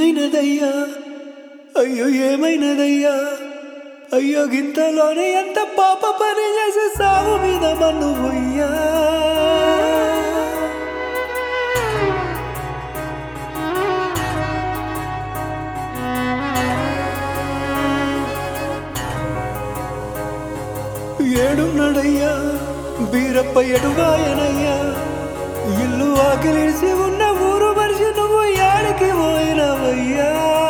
ఏమైనదయ్యా అయ్యో ఏమైనదయ్యా అయ్యో గింతలోనే ఎంత పాప పని చేసి సాగు మీద మన్ను పోయ్యా ఏడున్నాడయ్యా బీరప్ప ఎడుగాయనయ్యా ఇల్లు ఆకిలిసి ఉన్న ఊరు మనిషి నువ్వు యాడికి పోయినవయ్యా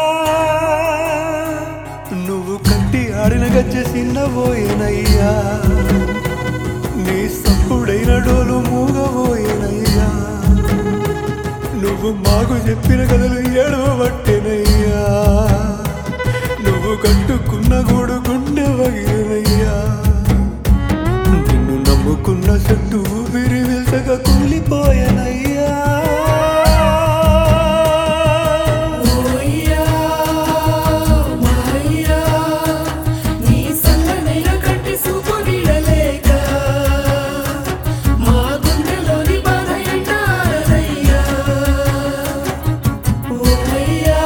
నువ్వు కట్టి ఆడిన గజ్జె చిన్నబోయేనయ్యా నీ సప్పుడైన డోలు మూగబోయేనయ్యా నువ్వు మాకు చెప్పిన కథలు ఏడవబట్టెనయ్యా నువ్వు కట్టుకున్న గూడు గుండె వగినయ్యా నిన్ను నమ్ముకున్న చెట్టు ఊపిరి వెళ్తగా కూలిపోయానయ్యా ఓయ్యా మాయ్యా నీ సన్ననైన కంటి చూపు నీడలేక మా గుండెలోని బాధ ఎంటారదయ్యా ఓయ్యా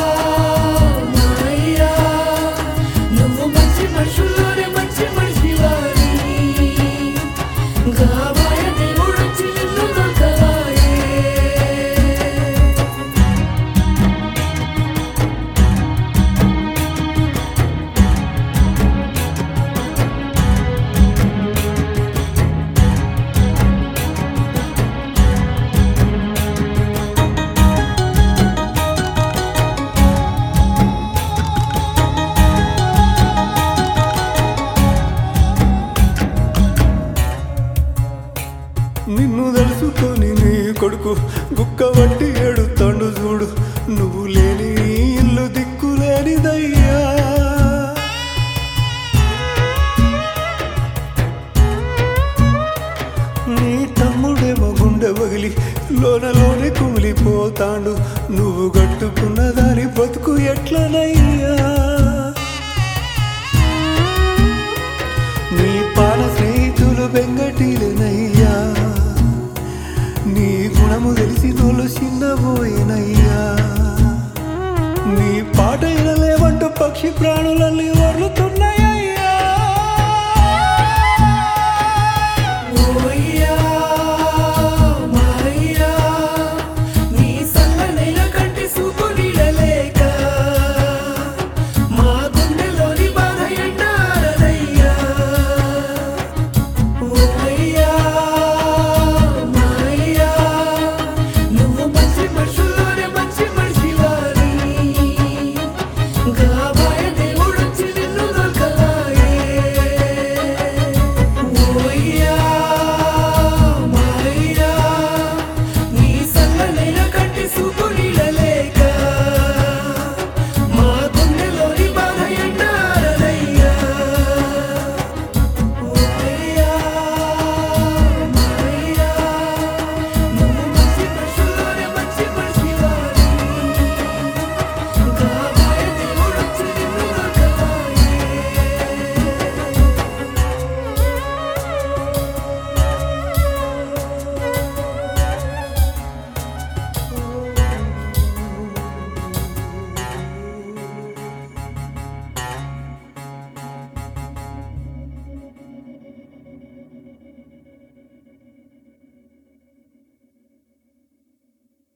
మాయ్యా నువ్వు మంచి మనుషుల్లోనే మంచి మనిషివాడి గావాయ దేవుడొచ్చి నిన్ను దొరకవాయే నిన్ను తెలుసుకొని నీ కొడుకు గుక్క వట్టి ఏడుతాండు చూడు నువ్వు లేని ఈ ఇల్లు దిక్కులేనిదయ్యా నీ తమ్ముడేమో గుండె వగిలి లోనలోనే కుమిలిపోతాండు నువ్వు కట్టుకున్న దాని బతుకు ఎట్లనయ్యా నీ పాల స్నేహితులు బెంగటీలనయ్యా నీ గుణము తెలిసి తోలు చిన్నబోయేనయ్యా నీ పాట వినలేవంటూ పక్షి ప్రాణులన్నీ వర్లు